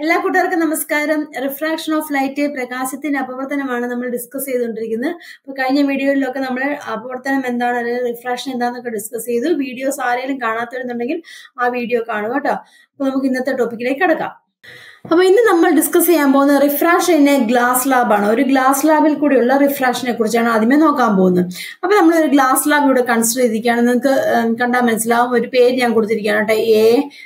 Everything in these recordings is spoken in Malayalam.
എല്ലാ കൂട്ടുകാർക്കും നമസ്കാരം റിഫ്രാക്ഷൻ ഓഫ് ലൈറ്റ് പ്രകാശത്തിന്റെ അപവർത്തനമാണ് നമ്മൾ ഡിസ്കസ് ചെയ്തുകൊണ്ടിരിക്കുന്നത് അപ്പൊ കഴിഞ്ഞ വീഡിയോയിലൊക്കെ നമ്മൾ അപവർത്തനം എന്താണ് അല്ലെങ്കിൽ റിഫ്രാക്ഷൻ എന്താണെന്നൊക്കെ ഡിസ്കസ് ചെയ്തു വീഡിയോസ് ആരെങ്കിലും കാണാത്തവരുന്നുണ്ടെങ്കിൽ ആ വീഡിയോ കാണുക കേട്ടോ അപ്പൊ നമുക്ക് ഇന്നത്തെ ടോപ്പിക്കിലേക്ക് കിടക്കാം അപ്പൊ ഇന്ന് നമ്മൾ ഡിസ്കസ് ചെയ്യാൻ പോകുന്ന റിഫ്രാക്ഷൻ ഇൻ എ ഗ്ലാസ് ലാബാണ് ഒരു ഗ്ലാസ് ലാബിൽ കൂടിയുള്ള റിഫ്രാക്ഷനെ കുറിച്ചാണ് ആദ്യമേ നോക്കാൻ പോകുന്നത് അപ്പൊ നമ്മൾ ഒരു ഗ്ലാസ് ലാബ് ഇവിടെ കൺസിഡർ ചെയ്തിരിക്കുകയാണ് നിങ്ങൾക്ക് കണ്ടാൽ മനസ്സിലാവും ഒരു പേര് ഞാൻ കൊടുത്തിരിക്കുകയാണ് കേട്ടോ എ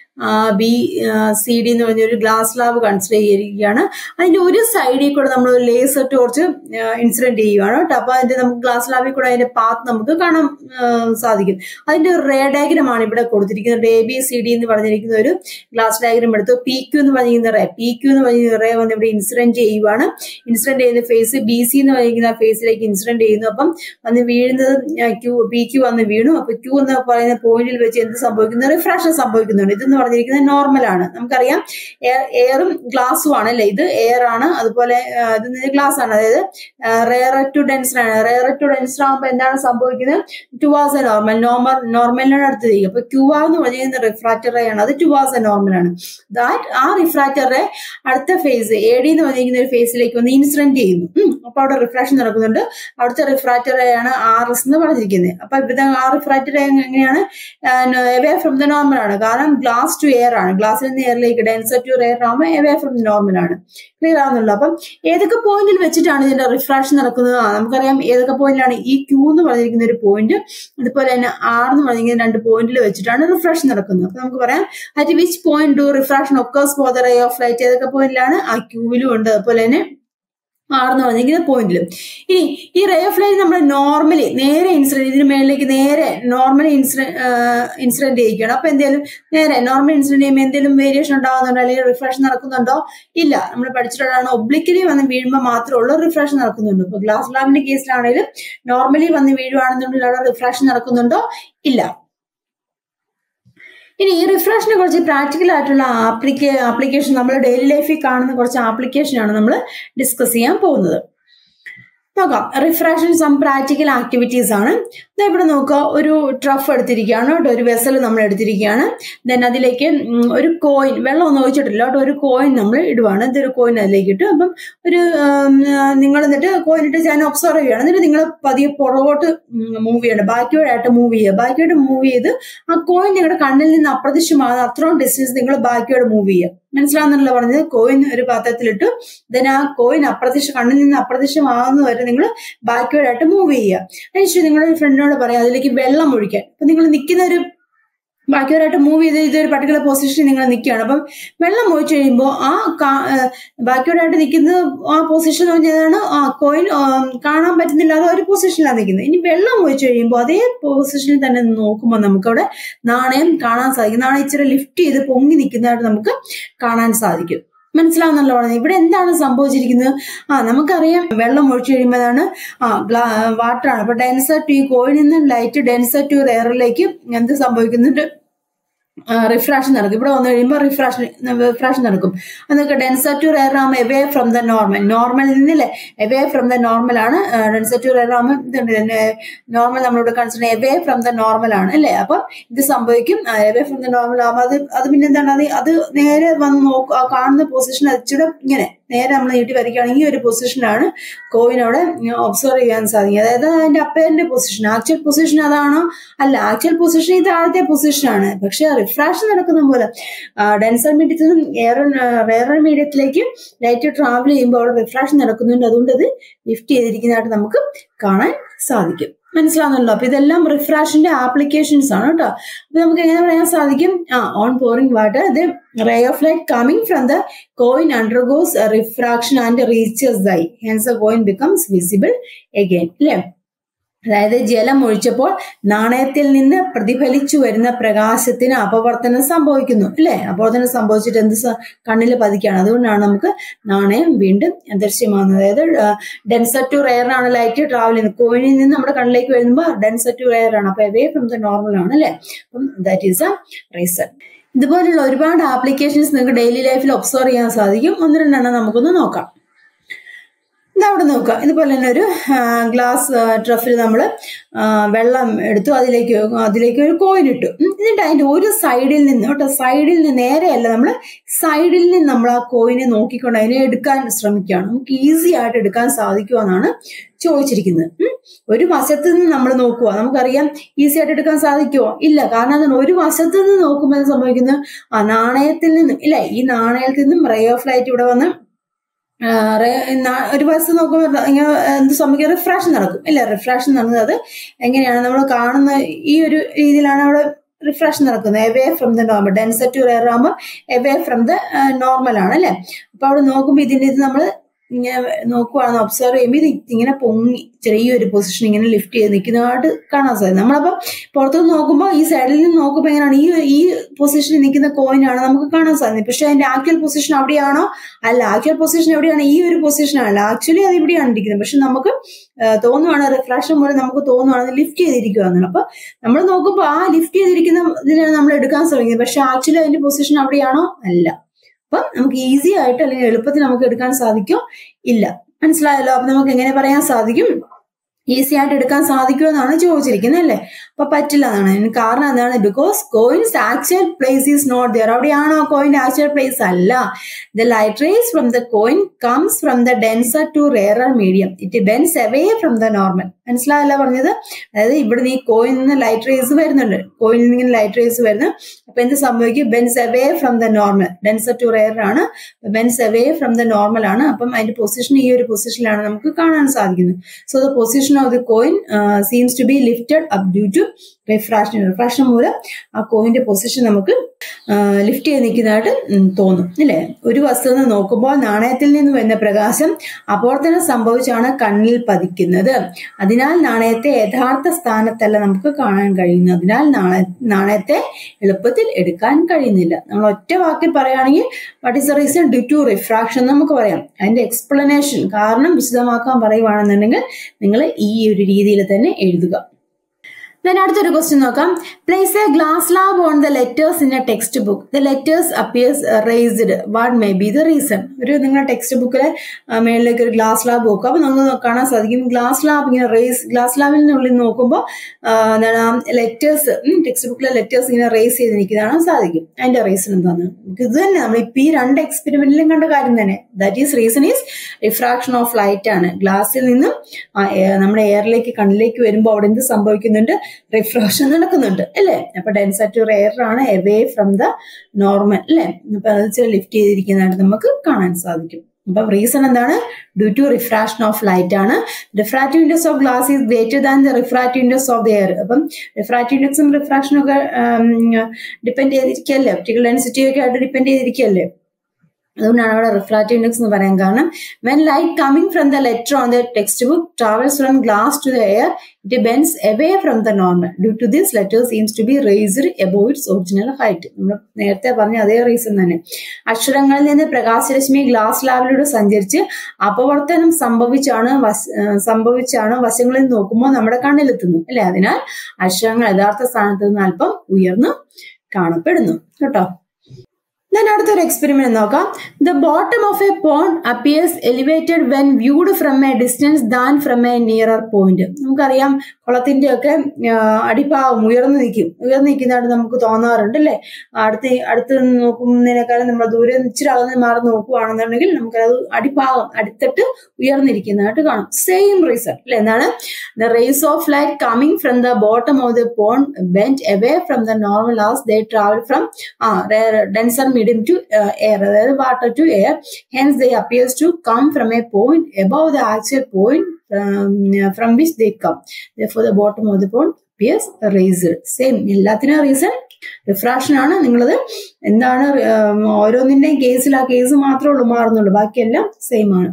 ബി സി ഡി എന്ന് പറഞ്ഞ ഒരു ഗ്ലാസ് ലാബ് കൺസിഡർ ചെയ്തിരിക്കുകയാണ് അതിന്റെ ഒരു സൈഡിൽ കൂടെ നമ്മൾ ഒരു ലേസർ ടോർച്ച് ഇൻസിഡന്റ് ചെയ്യുകയാണ് കേട്ടോ അപ്പൊ അതിന്റെ നമുക്ക് ഗ്ലാസ് ലാബിൽ കൂടെ അതിന്റെ പാത്ത് നമുക്ക് കാണാൻ സാധിക്കും അതിന്റെ ഒരു റേ ഡയഗ്രം ആണ് ഇവിടെ കൊടുത്തിരിക്കുന്നത് എ ബി സി ഡി എന്ന് പറഞ്ഞിരിക്കുന്ന ഒരു ഗ്ലാസ് ഡയഗ്രം എടുത്തു പി ക്യു എന്ന് പറഞ്ഞിരിക്കുന്ന റേ പി ക്യു എന്ന് പറഞ്ഞിരിക്കുന്ന റേ വന്ന് ഇവിടെ ഇൻസിഡന്റ് ചെയ്യുവാണ് ഇൻസിഡന്റ് ചെയ്യുന്ന ഫേസ് ബി സി എന്ന് പറഞ്ഞിരിക്കുന്ന ഫേസിലേക്ക് ഇൻസിഡന്റ് ചെയ്യുന്നു അപ്പം വന്ന് വീഴുന്നത് ക്യൂ പി ക്യു വന്ന് വീണു അപ്പൊ ക്യൂ എന്ന് പറയുന്ന പോയിന്റിൽ വെച്ച് എന്ത് സംഭവിക്കുന്നു റിഫ്രാക്ഷൻ സംഭവിക്കുന്നുണ്ട് ഇതെന്ന് പറഞ്ഞിരിക്കുന്നത് നോർമൽ ആണ് നമുക്കറിയാം എയറും ഗ്ലാസും ആണ് അല്ലെ ഇത് എയർ ആണ് അതുപോലെ ഇത് ഗ്ലാസ് ആണ് അതായത് റേറർ ടു ഡെൻസർ ആണ് റേറർ ടു ഡെൻസർ ആകുമ്പോൾ എന്താണ് സംഭവിക്കുന്നത് ടുവാസ് എ നോർമൽ നോർമൽ നോർമലിനാണ് അടുത്ത് ചെയ്യുക അപ്പൊ ക്യൂ ആർ എന്ന് പറഞ്ഞിരിക്കുന്ന റിഫ്രാക്റ്റർ റേ ആണ് അത് ടുവാസ് എ നോർമൽ ആണ് ദാറ്റ് ആ റിഫ്രാക്റ്റർ റേ അടുത്ത ഫേസ് എ ഡി എന്ന് പറഞ്ഞിരിക്കുന്ന ഒരു ഫേസിലേക്ക് വന്ന് ഇൻസിഡന്റ് ചെയ്യുന്നു അപ്പൊ അവിടെ റിഫ്രാക്ഷൻ നടക്കുന്നുണ്ട് അവിടുത്തെ റിഫ്രാക്റ്റർ റേ ആണ് ആർ എസ് എന്ന് പറഞ്ഞിരിക്കുന്നത് അപ്പൊ ഇവിടെ ആ റിഫ്രാക്റ്റർ റേ എങ്ങനെയാണ് എവേ ഫ്രം ദ നോർമൽ ആണ് കാരണം ഗ്ലാസ് ടു എയർ ആണ് ഗ്ലാസ്സിൽ നിന്ന് എയറിലേക്ക് ഡെൻസർ ടു എയർ ആകുമ്പോൾ എവേ ഫ്രം നോർമൽ ആണ് ക്ലിയർ ആവുന്നുള്ളൂ അപ്പം ഏതൊക്കെ പോയിന്റിൽ വെച്ചിട്ടാണ് ഇതിന്റെ റിഫ്രാക്ഷൻ നടക്കുന്നത് നമുക്കറിയാം ഏതൊക്കെ പോയിന്റിലാണ് ഈ ക്യൂ എന്ന് പറഞ്ഞിരിക്കുന്ന ഒരു പോയിന്റ് അതുപോലെ തന്നെ ആർ എന്ന് പറഞ്ഞിരിക്കുന്ന രണ്ട് പോയിന്റിൽ വെച്ചിട്ടാണ് റിഫ്രാക്ഷൻ നടക്കുന്നത് അപ്പൊ നമുക്ക് പറയാം at which point do refraction occurs for the ray of light ഏതൊക്കെ പോയിന്റിലാണ് ആ ക്യൂവിലും ഉണ്ട് അതുപോലെ തന്നെ ആർന്ന് പറഞ്ഞിരിക്കുന്ന പോയിന്റിലും ഇനി ഈ റേ ഓഫ് ലൈറ്റ് നമ്മൾ നോർമലി നേരെ ഇൻസിഡന്റ് ഇതിന് മേളിലേക്ക് നേരെ നോർമലി ഇൻസിഡന്റ് ഇൻസിഡന്റ് ചെയ്യിക്കണം അപ്പൊ എന്തെങ്കിലും നേരെ നോർമൽ ഇൻസിഡന്റ് ചെയ്യുമ്പോൾ എന്തെങ്കിലും വേരിയേഷൻ ഉണ്ടാകുന്നുണ്ടോ അല്ലെങ്കിൽ റിഫ്രാക്ഷൻ നടക്കുന്നുണ്ടോ ഇല്ല നമ്മൾ പഠിച്ചിട്ടുള്ളതാണ് ഒബ്ലിക്കലി വന്ന് വീഴുമ്പോൾ മാത്രമേ ഉള്ളൂ റിഫ്രാക്ഷൻ നടക്കുന്നുണ്ട് ഇപ്പൊ ഗ്ലാസ് ലാബിന്റെ കേസിലാണെങ്കിലും നോർമലി വന്ന് വീഴുവാണെന്നുണ്ടെങ്കിൽ അവിടെ റിഫ്രാക്ഷൻ നടക്കുന്നുണ്ടോ ഇല്ല ഇനി ഈ റിഫ്രാക്ഷനെ കുറിച്ച് പ്രാക്ടിക്കൽ ആയിട്ടുള്ള ആപ്ലിക്കേ ആപ്ലിക്കേഷൻ നമ്മൾ ഡെയിലി ലൈഫിൽ കാണുന്ന കുറച്ച് ആപ്ലിക്കേഷനാണ് നമ്മൾ ഡിസ്കസ് ചെയ്യാൻ പോകുന്നത് നോക്കാം റിഫ്രാക്ഷൻ സം പ്രാക്ടിക്കൽ ആക്ടിവിറ്റീസ് ആണ് ഇവിടെ നോക്കുക ഒരു ട്രഫ് എടുത്തിരിക്കുകയാണ് കേട്ടോ ഒരു വെസൽ നമ്മൾ എടുത്തിരിക്കുകയാണ് ദെൻ അതിലേക്ക് ഒരു കോയിൻ വെള്ളം ഒന്നും ഒഴിച്ചിട്ടില്ല കേട്ടോ ഒരു കോയിൻ നമ്മൾ ഇടുവാണ് ഇതൊരു കോയിൻ അതിലേക്ക് ഇട്ടു അപ്പം ഒരു നിങ്ങൾ എന്നിട്ട് കോയിൻ ഇട്ട് ഞാൻ ഒബ്സർവ് ചെയ്യണം എന്നിട്ട് നിങ്ങൾ പതിയെ പുറകോട്ട് മൂവ് ചെയ്യണം ബാക്കിയോടായിട്ട് മൂവ് ചെയ്യുക ബാക്കിയോട് മൂവ് ചെയ്ത് ആ കോയിൻ നിങ്ങളുടെ കണ്ണിൽ നിന്ന് അപ്രത്യക്ഷമാകുന്ന അത്രയും ഡിസ്റ്റൻസ് നിങ്ങൾ ബാക്കിയോട് മൂവ് ചെയ്യുക മനസ്സിലാവുന്നല്ലോ പറഞ്ഞത് കോയിൻ ഒരു പാത്രത്തിലിട്ടു ദെൻ ആ കോയിൻ അപ്രത്യക്ഷ കണ്ണിൽ നിന്ന് അപ്രത്യക്ഷമാകുന്ന വരെ നിങ്ങൾ ബാക്കിയോടായിട്ട് മൂവ് ചെയ്യുക അതിനുശേഷം നിങ്ങളുടെ ഫ്രണ്ടിനോട് പറയാം അതിലേക്ക് വെള്ളം ഒഴിക്കാൻ അപ്പൊ നിങ്ങൾ നിൽക്കുന്ന ഒരു ബാക്കിയോരായിട്ട് മൂവ് ചെയ്ത് ഇതൊരു പർട്ടിക്കുലർ പൊസിഷനിൽ നിങ്ങൾ നിൽക്കുകയാണ് അപ്പം വെള്ളം ഒഴിച്ചു കഴിയുമ്പോൾ ആ ബാക്കിയോടായിട്ട് നിൽക്കുന്നത് ആ പൊസിഷൻ എന്ന് പറഞ്ഞതാണ് ആ കോയിൻ കാണാൻ പറ്റുന്നില്ലാതെ ഒരു പൊസിഷനിലാണ് നിൽക്കുന്നത് ഇനി വെള്ളം ഒഴിച്ചു കഴിയുമ്പോൾ അതേ പൊസിഷനിൽ തന്നെ നോക്കുമ്പോൾ നമുക്കവിടെ നാണയം കാണാൻ സാധിക്കും നാണയം ഇച്ചിരി ലിഫ്റ്റ് ചെയ്ത് പൊങ്ങി നിൽക്കുന്നതായിട്ട് നമുക്ക് കാണാൻ സാധിക്കും മനസ്സിലാവുന്നല്ലോ പറഞ്ഞത് ഇവിടെ എന്താണ് സംഭവിച്ചിരിക്കുന്നത് ആ നമുക്കറിയാം വെള്ളം ഒഴിച്ചു കഴിയുമ്പോഴാണ് ആ ഗ്ലാ വാട്ടറാണ് അപ്പൊ ഡെൻസർ ടു ഈ കോയിൽ നിന്ന് ലൈറ്റ് ഡെൻസർ ടു എയറിലേക്ക് എന്ത് സംഭവിക്കുന്നുണ്ട് റിഫ്രാക്ഷൻ നടക്കും ഇവിടെ വന്നു കഴിയുമ്പോൾ റിഫ്രാക്ഷൻ റിഫ്രാക്ഷൻ നടക്കും അതൊക്കെ ഡെൻസർ ടു റെയർ ആകുമ്പോൾ away from the normal normal നിന്നില്ലേ എവേ ഫ്രം ദ നോർമൽ ആണ് ഡെൻസർ ടു റെയർ ആകുമ്പോൾ ഇതുണ്ട് നോർമൽ നമ്മളിവിടെ consider away from the normal ആണ് അല്ലേ അപ്പം ഇത് സംഭവിക്കും എവേ ഫ്രം ദ നോർമൽ ആകുമ്പോൾ അത് അത് പിന്നെ എന്താണ് അത് അത് നേരെ വന്ന് നോക്കുക കാണുന്ന പൊസിഷൻ ഇച്ചിരി ഇങ്ങനെ നേരെ നമ്മൾ നീട്ടി വരയ്ക്കുകയാണെങ്കിൽ ഒരു പൊസിഷനാണ് കോയിൻ അവിടെ ഒബ്സർവ് ചെയ്യാൻ സാധിക്കും അതായത് അതിന്റെ അപ്പേറിന്റെ പൊസിഷൻ ആക്ച്വൽ പൊസിഷൻ അതാണോ അല്ല ആക്ച്വൽ പൊസിഷൻ ഇത് ആദ്യത്തെ പൊസിഷനാണ് പക്ഷെ റിഫ്രാക്ഷൻ നടക്കുന്ന പോലെ ഡെൻസർ മീഡിയത്തിൽ നിന്നും എയർ റെയറർ മീഡിയത്തിലേക്ക് ലൈറ്റ് ട്രാവൽ ചെയ്യുമ്പോൾ അവിടെ റിഫ്രാക്ഷൻ നടക്കുന്നുണ്ട് അതുകൊണ്ട് അത് ലിഫ്റ്റ് ചെയ്തിരിക്കുന്നതായിട്ട് നമുക്ക് കാണാൻ സാധിക്കും മനസ്സിലാവുന്നല്ലോ അപ്പൊ ഇതെല്ലാം റിഫ്രാക്ഷന്റെ ആപ്ലിക്കേഷൻസ് ആണ് കേട്ടോ അപ്പൊ നമുക്ക് എങ്ങനെ പറയാൻ സാധിക്കും ആ ഓൺ പോറിംഗ് വാട്ടർ ഇത് ray of light coming from the coin undergoes refraction and reaches ദൈ hence the coin becomes visible again അല്ലേ അതായത് ജലം ഒഴിച്ചപ്പോൾ നാണയത്തിൽ നിന്ന് പ്രതിഫലിച്ചു വരുന്ന പ്രകാശത്തിന് അപവർത്തനം സംഭവിക്കുന്നു അല്ലേ അപവർത്തനം സംഭവിച്ചിട്ട് എന്ത് കണ്ണിൽ പതിക്കുകയാണ് അതുകൊണ്ടാണ് നമുക്ക് നാണയം വീണ്ടും ദൃശ്യമാകുന്നത് അതായത് ഡെൻസർ ടു റെയർ ആണ് ലൈറ്റ് ട്രാവൽ ചെയ്യുന്നത് കോയിനിൽ നിന്ന് നമ്മുടെ കണ്ണിലേക്ക് വരുമ്പോൾ ഡെൻസർ ടു റെയർ ആണ് അപ്പൊ അവേ ഫ്രം ദ നോർമൽ ആണ് അല്ലേ അപ്പം ദാറ്റ് ഈസ് എ റീസൺ ഇതുപോലുള്ള ഒരുപാട് ആപ്ലിക്കേഷൻസ് നിങ്ങൾക്ക് ഡെയിലി ലൈഫിൽ ഒബ്സർവ് ചെയ്യാൻ സാധിക്കും ഒന്ന് രണ്ടെണ്ണം നമുക്കൊന്ന് നോക്കാം ഇതാ അവിടെ നോക്കുക ഇതുപോലെ തന്നെ ഒരു ഗ്ലാസ് ട്രഫിൽ നമ്മൾ വെള്ളം എടുത്തു അതിലേക്ക് അതിലേക്ക് ഒരു കോയിൻ ഇട്ടു ഉം, എന്നിട്ട് അതിന്റെ ഒരു സൈഡിൽ നിന്ന് കേട്ടോ സൈഡിൽ നിന്ന് നേരെയല്ല നമ്മൾ സൈഡിൽ നിന്ന് നമ്മൾ ആ കോയിനെ നോക്കിക്കൊണ്ട് അതിനെ എടുക്കാൻ ശ്രമിക്കുകയാണ് നമുക്ക് ഈസി ആയിട്ട് എടുക്കാൻ സാധിക്കുമെന്നാണ് ചോദിച്ചിരിക്കുന്നത് ഉം. ഒരു വശത്ത് നിന്ന് നമ്മൾ നോക്കുക നമുക്കറിയാം ഈസി ആയിട്ട് എടുക്കാൻ സാധിക്കുമോ ഇല്ല കാരണം എന്താണ് ഒരു വശത്ത് നിന്ന് നോക്കുമ്പോൾ എന്ത് സംഭവിക്കുന്നത് ആ നാണയത്തിൽ നിന്ന് ഇല്ല ഈ നാണയത്തിൽ നിന്നും റേ ഓഫ് ലൈറ്റ് ഇവിടെ വന്ന് ആ, റേ- നാ- ഒരു ബസ് നോക്കുമ്പോൾ ഇങ്ങനെ എന്ത് സംഭവിക്കും റിഫ്രാക്ഷൻ നടക്കും ഇല്ല റിഫ്രാക്ഷൻ നടന്നത് എങ്ങനെയാണ് നമ്മൾ കാണുന്ന ഈ ഒരു രീതിയിലാണ് അവിടെ റിഫ്രാക്ഷൻ നടക്കുന്നത് away from the normal denser to rare ആകുമ്പോൾ എവേ ഫ്രം ദ നോർമൽ ആണ് അല്ലെ അപ്പൊ അവിടെ നോക്കുമ്പോൾ ഇതിന്റെ ഇത് നമ്മൾ ഇങ്ങനെ നോക്കുവാണെന്ന് ഒബ്സർവ് ചെയ്യുമ്പോൾ ഇത് ഇങ്ങനെ പൊങ്ങി ചെറിയൊരു പൊസിഷൻ ഇങ്ങനെ ലിഫ്റ്റ് ചെയ്ത് നിൽക്കുന്നതായിട്ട് കാണാൻ സാധിക്കും നമ്മളപ്പോൾ പുറത്തുനിന്ന് നോക്കുമ്പോൾ ഈ സൈഡിൽ നിന്ന് നോക്കുമ്പോൾ എങ്ങനെയാണ് ഈ ഈ പൊസിഷനിൽ നിൽക്കുന്ന കോയിനാണ് നമുക്ക് കാണാൻ സാധിക്കുന്നത് പക്ഷെ അതിന്റെ ആക്ച്വൽ പൊസിഷൻ അവിടെയാണോ അല്ല ആക്ച്വൽ പൊസിഷൻ എവിടെയാണ് ഈ ഒരു പൊസിഷൻ അല്ല ആക്ച്വലി അത് ഇവിടെയാണ് ഇരിക്കുന്നത് പക്ഷെ നമുക്ക് ആ, തോന്നുവാണ് റിഫ്രാക്ഷൻ മൂലം നമുക്ക് തോന്നുവാണ് ലിഫ്റ്റ് ചെയ്തിരിക്കുകയെന്നാണ് അപ്പൊ നമ്മൾ നോക്കുമ്പോൾ ആ ലിഫ്റ്റ് ചെയ്തിരിക്കുന്ന ഇതിനാണ് നമ്മൾ എടുക്കാൻ ശ്രമിക്കുന്നത് പക്ഷെ ആക്ച്വലി അതിന്റെ പൊസിഷൻ അവിടെയാണോ അല്ല അപ്പം നമുക്ക് ഈസി ആയിട്ട് അല്ലെങ്കിൽ എളുപ്പത്തിൽ നമുക്ക് എടുക്കാൻ സാധിക്കും ഇല്ല മനസ്സിലായല്ലോ അപ്പൊ നമുക്ക് എങ്ങനെ പറയാൻ സാധിക്കും ഈസി ആയിട്ട് എടുക്കാൻ സാധിക്കുമെന്നാണ് ചോദിച്ചിരിക്കുന്നത് അല്ലേ അപ്പൊ പറ്റില്ല എന്നാണ് അതിന് കാരണം എന്താണ് because coin's actual place is not there അവിടെയാണോ കോയിന്റെ ആക്ച്വൽ പ്ലേസ് അല്ല the light rays from the coin comes from the denser to rarer medium it bends away from the normal മനസ്സിലായല്ല പറഞ്ഞത് അതായത് ഇവിടെ ഈ കോയിൻ നിന്ന് ലൈറ്റ് റേസ് വരുന്നുണ്ട് കോയിനിൽ നിന്ന് ഇങ്ങനെ ലൈറ്റ് റേസ് വരുന്നു അപ്പൊ എന്ത് സംഭവിക്കും bends away from the normal denser to rare ആണ് bends away from the normal ആണ് അപ്പം അതിന്റെ പൊസിഷൻ ഈ ഒരു പൊസിഷനിലാണ് നമുക്ക് കാണാൻ സാധിക്കുന്നത് so the position of the coin seems to be lifted up due to refraction refraction മൂലം ആ കോയിന്റെ പൊസിഷൻ നമുക്ക് ലിഫ്റ്റ് ചെയ്ത് നിൽക്കുന്നതായിട്ട് ഉം, തോന്നും അല്ലേ ഒരു വസ്തു നിന്ന് നോക്കുമ്പോൾ നാണയത്തിൽ നിന്ന് വരുന്ന പ്രകാശം അപവർത്തനം സംഭവിച്ചാണ് കണ്ണിൽ പതിക്കുന്നത് അതിനാൽ നാണയത്തെ യഥാർത്ഥ സ്ഥാനത്തല്ല നമുക്ക് കാണാൻ കഴിയുന്നത് അതിനാൽ നാണയ നാണയത്തെ എളുപ്പത്തിൽ എടുക്കാൻ കഴിയുന്നില്ല നമ്മൾ ഒറ്റ വാക്കിൽ പറയുകയാണെങ്കിൽ what is the reason due to refraction നമുക്ക് പറയാം അതിന്റെ എക്സ്പ്ലനേഷൻ കാരണം വിശദമാക്കാൻ പറയുവാണെന്നുണ്ടെങ്കിൽ നിങ്ങൾ ഈ ഒരു രീതിയിൽ തന്നെ എഴുതുക then അടുത്തൊരു ക്വസ്റ്റ്യൻ നോക്കാം place a glass slab on the letters in a textbook the letters appears raised what may be the reason ഒരു നിങ്ങളുടെ ടെക്സ്റ്റ് ബുക്കിലെ മേളിലേക്ക് ഒരു ഗ്ലാസ് ലാബ് വെക്കും അപ്പൊ നമുക്ക് കാണാൻ സാധിക്കും ഗ്ലാസ് ലാബ് ഇങ്ങനെ റേസ് ഗ്ലാസ് ലാബിനുള്ളിൽ നോക്കുമ്പോൾ എന്താണ് ലെറ്റേഴ്സ് ടെക്സ്റ്റ് ബുക്കിലെ ലെറ്റേഴ്സ് ഇങ്ങനെ റേസ് ചെയ്ത് നിൽക്കുന്നതാണ് സാധിക്കും അതിന്റെ റീസൺ എന്താണ് നമുക്ക് ഇത് തന്നെ നമ്മൾ ഇപ്പൊ ഈ രണ്ട് എക്സ്പെരിമെന്റിലും കണ്ട കാര്യം തന്നെ that is reason is refraction of light ആണ് ഗ്ലാസ്സിൽ നിന്നും ആ, എ- നമ്മുടെ എയറിലേക്ക് കണ്ണിലേക്ക് വരുമ്പോൾ അവിടെ എന്ത് സംഭവിക്കുന്നുണ്ട് റിഫ്രാക്ഷൻ നടക്കുന്നുണ്ട് അല്ലേ അപ്പൊ ഡെൻസർ എയർ ആണ് എവേ ഫ്രം ദ നോർമൽ അല്ലേ അപ്പൊ അത് ഇച്ചിരി ലിഫ്റ്റ് ചെയ്തിരിക്കുന്നതായിട്ട് നമുക്ക് കാണാൻ സാധിക്കും അപ്പൊ റീസൺ എന്താണ് due to refraction of light ആണ് refractive index of glass is greater than the refractive index of the air അപ്പം റിഫ്രാക്റ്റീവ് ഇൻഡെക്സും റിഫ്രാക്ഷനും ഒക്കെ ഡിപ്പെൻഡ് ചെയ്തിരിക്കുകയല്ലേ ഒപ്റ്റിക്കൽ ഡെൻസിറ്റി ഒക്കെ ആയിട്ട് ഡിപ്പെൻഡ് ചെയ്തിരിക്കുകയല്ലേ അതുകൊണ്ടാണ് അവിടെ റിഫ്രാക്റ്റീവ് ഇൻഡെക്സ് എന്ന് പറയാൻ കാരണം when light coming from the letter on the textbook travels from glass to the air it bends away from the normal due to this letter seems to be raised above its original height നമ്മൾ നേരത്തെ പറഞ്ഞ അതേ റീസൺ തന്നെ അക്ഷരങ്ങളിൽ നിന്ന് പ്രകാശരശ്മി ഗ്ലാസ് ലാബിലൂടെ സഞ്ചരിച്ച് അപവർത്തനം സംഭവിച്ചാണ് വശ- ആ, സംഭവിച്ചാണ് വശങ്ങളിൽ നോക്കുമ്പോൾ നമ്മുടെ കണ്ണിലെത്തുന്നു അല്ലെ അതിനാൽ അക്ഷരങ്ങൾ യഥാർത്ഥ സ്ഥാനത്ത് നിന്ന് അല്പം ഉയർന്നു കാണപ്പെടുന്നു കേട്ടോ then അടുത്തൊരു എക്സ്പെരിമെന്റ് നോക്കാം the bottom of a pond appears elevated when viewed from a distance than from a nearer point നമുക്കറിയാം കുളത്തിന്റെ ഒക്കെ അടിഭാഗം ഉയർന്നു നിൽക്കും ഉയർന്നു നിൽക്കുന്നതായിട്ട് നമുക്ക് തോന്നാറുണ്ട് അല്ലേ അടുത്ത് അടുത്ത് നിന്ന് നോക്കുന്നതിനേക്കാളും നമ്മൾ ദൂരെ നിന്ന് ഇച്ചിരി അകന്ന് മാറി നോക്കുകയാണെന്നുണ്ടെങ്കിൽ നമുക്കത് അടിഭാഗം അടുത്തിട്ട് ഉയർന്നിരിക്കുന്നതായിട്ട് കാണും സെയിം റീസൺ അല്ലെ എന്താണ് the rays of light coming from the bottom of the pond bent away from the normal as they travel from a denser medium to air അതായത് water to air hence they appears to come from a point above the actual point from which they come for the bottom of the pond appears raised same എല്ലാത്തിനും റീസൺ റിഫ്രാക്ഷൻ ആണ് നിങ്ങളത് എന്താണ് ഉം, ഓരോന്നിന്റെയും കേസിൽ ആ കേസ് മാത്രമേ ഉള്ളൂ മാറുന്നുള്ളൂ ബാക്കിയെല്ലാം സെയിം ആണ്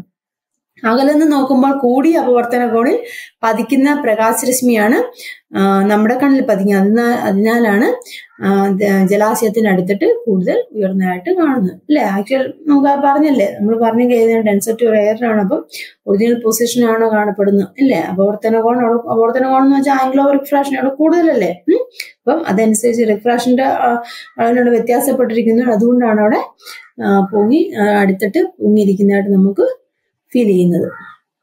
അകലെ നിന്ന് നോക്കുമ്പോൾ കൂടിയ അപവർത്തന കോണിൽ പതിക്കുന്ന പ്രകാശരശ്മിയാണ് ആ, നമ്മുടെ കണ്ണിൽ പതിക്കുക അതിനാൽ അതിനാലാണ് ആ, ദ- ജലാശയത്തിന് അടുത്തിട്ട് കൂടുതൽ ഉയർന്നതായിട്ട് കാണുന്നത് അല്ലേ ആക്ച്വൽ നമുക്ക് ആ പറഞ്ഞല്ലേ നമ്മൾ പറഞ്ഞു കഴിഞ്ഞാൽ ഡെൻസർ ടു ആണ് അപ്പം ഒറിജിനൽ പൊസിഷൻ ആണ് കാണപ്പെടുന്നത് അല്ലേ അപവർത്തന കോൺ അവിടെ- അപവർത്തന കോൺ എന്ന് വെച്ചാൽ ആംഗിൾ ഓഫ് റിഫ്രാക്ഷൻ അവിടെ കൂടുതലല്ലേ ഉം. അപ്പം അതനുസരിച്ച് റിഫ്രാക്ഷന്റെ അളവിനോട് വ്യത്യാസപ്പെട്ടിരിക്കുന്നു അതുകൊണ്ടാണ് അവിടെ ആ, പൊങ്ങി ആ, അടുത്തിട്ട് പൊങ്ങിയിരിക്കുന്നതായിട്ട് നമുക്ക് ഫീൽ ചെയ്യുന്നത്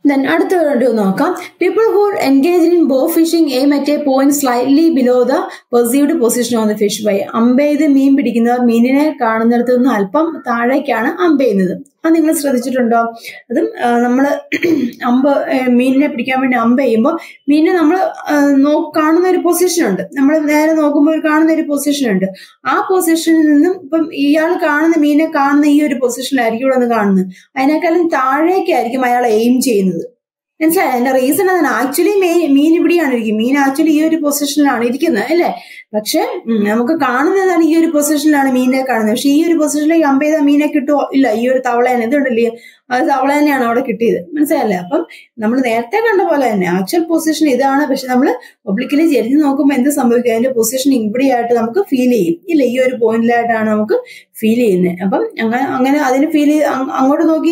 ദെൻ അടുത്ത ഒരു നോക്കാം people who engage in bow fishing aim at a point slightly below the perceived position of the fish by അമ്പെയ്ത് മീൻ പിടിക്കുന്നവർ മീനിനെ കാണുന്നിടത്ത് നിന്ന് അല്പം താഴേക്കാണ് അമ്പെയ്യുന്നത് അത് നിങ്ങൾ ശ്രദ്ധിച്ചിട്ടുണ്ടോ അതും നമ്മൾ അമ്പ് ഏഹ് മീനിനെ പിടിക്കാൻ വേണ്ടി അമ്പ ചെയ്യുമ്പോൾ മീനിനെ നമ്മൾ കാണുന്ന ഒരു പൊസിഷൻ ഉണ്ട് നമ്മൾ നേരെ നോക്കുമ്പോൾ ഒരു കാണുന്ന ഒരു പൊസിഷൻ ഉണ്ട് ആ പൊസിഷനിൽ നിന്നും ഇപ്പം ഇയാൾ കാണുന്ന മീനെ കാണുന്ന ഈ ഒരു പൊസിഷനിലായിരിക്കും ഇവിടെ നിന്ന് കാണുന്നത് അതിനേക്കാളും താഴേക്കായിരിക്കും അയാൾ എയിം ചെയ്യുന്നത് മനസ്സിലായി അതിന്റെ റീസൺ അതാണ് ആക്ച്വലി മീൻ മീൻ ഇവിടെയാണ് ഇരിക്കുന്നത് മീൻ ആക്ച്വലി ഈ ഒരു പൊസിഷനിലാണ് ഇരിക്കുന്നത് അല്ലേ പക്ഷെ ഉം, നമുക്ക് കാണുന്നതാണ് ഈ ഒരു പൊസിഷനിലാണ് മീനിനെ കാണുന്നത് പക്ഷെ ഈ ഒരു പൊസിഷനിലേക്ക് അമ്പ ചെയ്താൽ മീനെ കിട്ടുമോ ഇല്ല ഈ ഒരു തവളേനെ ഇതുണ്ടല്ലേ അത് തവള തന്നെയാണ് അവിടെ കിട്ടിയത് മനസ്സിലല്ലേ അപ്പം നമ്മൾ നേരത്തെ കണ്ട പോലെ തന്നെ ആക്ച്വൽ പൊസിഷൻ ഇതാണ് പക്ഷെ നമ്മൾ ഒബ്ലിക്കലി ചെരിഞ്ഞ് നോക്കുമ്പോൾ എന്ത് സംഭവിക്കും അതിന്റെ പൊസിഷൻ ഇവിടെയായിട്ട് നമുക്ക് ഫീൽ ചെയ്യും ഇല്ല ഈ ഒരു പോയിന്റിലായിട്ടാണ് നമുക്ക് ഫീൽ ചെയ്യുന്നത് അപ്പം അങ്ങനെ അങ്ങനെ അതിന് ഫീൽ അങ്ങോട്ട് നോക്കി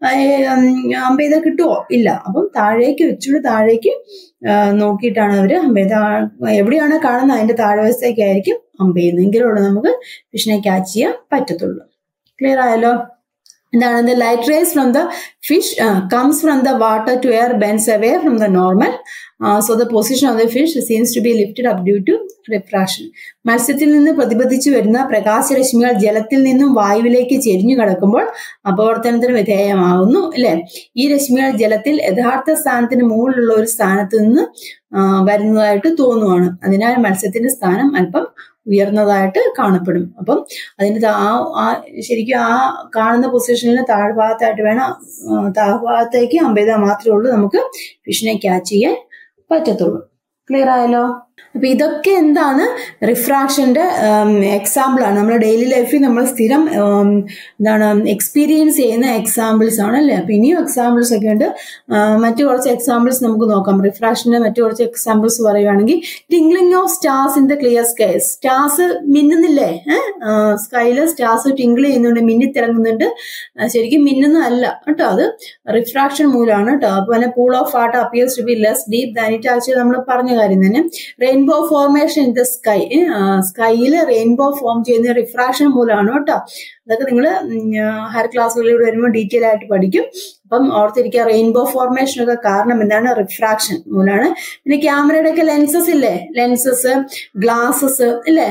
അമ്പ ചെയ്താൽ കിട്ടുമോ ഇല്ല അപ്പം താഴേക്ക് വെച്ചുകൂടി താഴേക്ക് ആ, നോക്കിയിട്ടാണ് അവര് അമ്പ ചെയ്ത എവിടെയാണ് കാണുന്നത് അതിന്റെ താഴ്വശത്തേക്കായിരിക്കും അമ്പ ചെയ്യുന്നത് എങ്കിലുള്ള നമുക്ക് ഫിഷിനെ ക്യാച്ച് ചെയ്യാൻ പറ്റത്തുള്ളൂ ക്ലിയർ ആയല്ലോ എന്താണ് the light rays from the fish comes from the water to air bends away from the normal so the position of the fish seems to be lifted up due to refraction മത്സ്യത്തിൽ നിന്ന് പ്രതിപദിച്ചു വരുന്ന പ്രകാശരശ്മികൾ ജലത്തിൽ നിന്നും വായുവിലേക്ക് ചെരിഞ്ഞു കിടക്കുമ്പോൾ അപവർത്തനത്തിന് വിധേയമാകുന്നു അല്ലെ ഈ രശ്മികൾ ജലത്തിൽ യഥാർത്ഥ സ്ഥാനത്തിന് മുകളിലുള്ള ഒരു സ്ഥാനത്ത് നിന്ന് ആ, വരുന്നതായിട്ട് തോന്നുവാണ് അതിനാൽ മത്സ്യത്തിന്റെ സ്ഥാനം അല്പം ഉയർന്നതായിട്ട് കാണപ്പെടും അപ്പം അതിന് താ- ആ ആ ശരിക്കും ആ കാണുന്ന പൊസിഷനിൽ താഴ്ഭാഗത്തായിട്ട് വേണം ആ, താഴ്ഭാഗത്തേക്ക് അമ്പെയ്താൽ മാത്രമേ ഉള്ളൂ നമുക്ക് ഫിഷിനെ ക്യാച്ച് ചെയ്യാൻ പറ്റത്തുള്ളൂ ക്ലിയർ ആയല്ലോ അപ്പൊ ഇതൊക്കെ എന്താണ് റിഫ്രാക്ഷന്റെ എക്സാമ്പിൾ ആണ് നമ്മുടെ ഡെയിലി ലൈഫിൽ നമ്മൾ സ്ഥിരം ഉം, എന്താണ് എക്സ്പീരിയൻസ് ചെയ്യുന്ന എക്സാമ്പിൾസ് ആണ് അല്ലേ അപ്പൊ ഇനിയും എക്സാമ്പിൾസ് ഒക്കെ ഉണ്ട് ആ, മറ്റു കുറച്ച് എക്സാമ്പിൾസ് നമുക്ക് നോക്കാം റിഫ്രാക്ഷന്റെ മറ്റു കുറച്ച് എക്സാമ്പിൾസ് പറയുകയാണെങ്കിൽ twinkling of stars in the clear sky stars മിന്നുന്നില്ലേ സ്കൈയില് സ്റ്റാർസ് ടിംഗിൾ ചെയ്യുന്നുണ്ട് മിന്നിത്തിറങ്ങുന്നുണ്ട് ആ, ശരിക്കും മിന്നുന്നതല്ല കേട്ടോ അത് റിഫ്രാക്ഷൻ മൂലമാണ് കേട്ടോ അതുപോലെ pool of water appears to be less deep than it actually നമ്മൾ പറഞ്ഞ കാര്യം തന്നെ rainbow formation in the sky സ്കൈയിൽ റെയിൻബോ ഫോം ചെയ്യുന്ന റിഫ്രാക്ഷൻ മൂലമാണ് കേട്ടോ അതൊക്കെ നിങ്ങൾ ഹയർ ക്ലാസ്സുകളിലൂടെ വരുമ്പോൾ ഡീറ്റെയിൽ ആയിട്ട് പഠിക്കും അപ്പം ഓർത്തിരിക്കുക റെയിൻബോ ഫോർമേഷൻ ഒക്കെ കാരണം എന്താണ് റിഫ്രാക്ഷൻ മൂലമാണ് പിന്നെ ക്യാമറയുടെ ഒക്കെ ലെൻസസ് ഇല്ലേ ലെൻസസ് ഗ്ലാസസ് ഇല്ലേ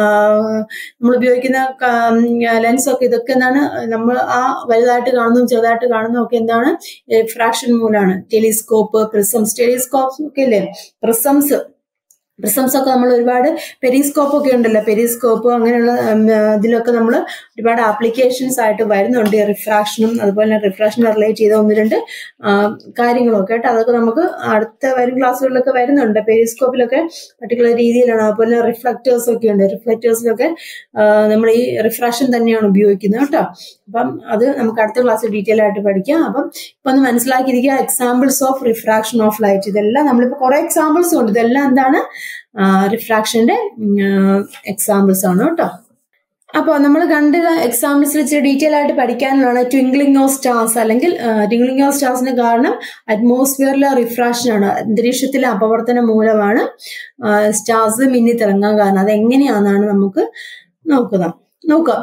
നമ്മൾ ഉപയോഗിക്കുന്ന ലെൻസ് ഒക്കെ ഇതൊക്കെ എന്താണ് നമ്മൾ ആ വലുതായിട്ട് കാണുന്നതും ചെറുതായിട്ട് കാണുന്നതും ഒക്കെ എന്താണ് റിഫ്രാക്ഷൻ മൂലമാണ് ടെലിസ്കോപ്പ് പ്രിസംസ് ടെലിസ്കോപ്സ് ഒക്കെ ഇല്ലേ പ്രിസംസ് പ്രിസംസ് ഒക്കെ നമ്മൾ ഒരുപാട് പെരിസ്കോപ്പ് ഒക്കെ ഉണ്ടല്ലോ പെരിസ്കോപ്പ് അങ്ങനെയുള്ള ഉം, ആ, ഇതിലൊക്കെ നമ്മൾ ഒരുപാട് ആപ്ലിക്കേഷൻസ് ആയിട്ട് വരുന്നുണ്ട് റിഫ്രാക്ഷനും അതുപോലെ തന്നെ റിഫ്രാക്ഷൻ റിലേറ്റ് ചെയ്ത ഒന്ന് രണ്ട് ആ, കാര്യങ്ങളൊക്കെ കേട്ടോ അതൊക്കെ നമുക്ക് അടുത്ത വരും ക്ലാസ്സുകളിലൊക്കെ വരുന്നുണ്ട് പെരിസ്കോപ്പിലൊക്കെ പർട്ടിക്കുലർ രീതിയിലാണ് അതുപോലെ റിഫ്ലക്റ്റേഴ്സ് ഒക്കെ ഉണ്ട് റിഫ്ലക്റ്റേഴ്സിലൊക്കെ നമ്മൾ ഈ റിഫ്രാക്ഷൻ തന്നെയാണ് ഉപയോഗിക്കുന്നത് കേട്ടോ അപ്പം അത് നമുക്ക് അടുത്ത ക്ലാസ്സിൽ ഡീറ്റെയിൽ ആയിട്ട് പഠിക്കാം അപ്പം ഇപ്പൊ ഒന്ന് മനസ്സിലാക്കിയിരിക്കുക examples of refraction of light ഇതെല്ലാം നമ്മളിപ്പോൾ കുറെ എക്സാമ്പിൾസ് ഉണ്ട് ഇതെല്ലാം എന്താണ് റിഫ്രാക്ഷന്റെ എക്സാമ്പിൾസ് ആണ് കേട്ടോ അപ്പോൾ നമ്മൾ കണ്ട എക്സാമ്പിൾസിൽ ഇച്ചിരി ഡീറ്റെയിൽ ആയിട്ട് പഠിക്കാനുള്ളതാണ് ട്വിങ്ക്ലിംഗ് ഓഫ് സ്റ്റാർസ് അല്ലെങ്കിൽ ട്വിങ്ക്ലിംഗ് ഓഫ് സ്റ്റാർസിന് കാരണം അറ്റ്മോസ്ഫിയറിലെ റിഫ്രാക്ഷൻ ആണ് അന്തരീക്ഷത്തിലെ അപവർത്തനം മൂലമാണ് സ്റ്റാർസ് മിന്നിത്തിറങ്ങാൻ കാരണം അത് എങ്ങനെയാണെന്നാണ് നമുക്ക് നോക്കുക നോക്കാം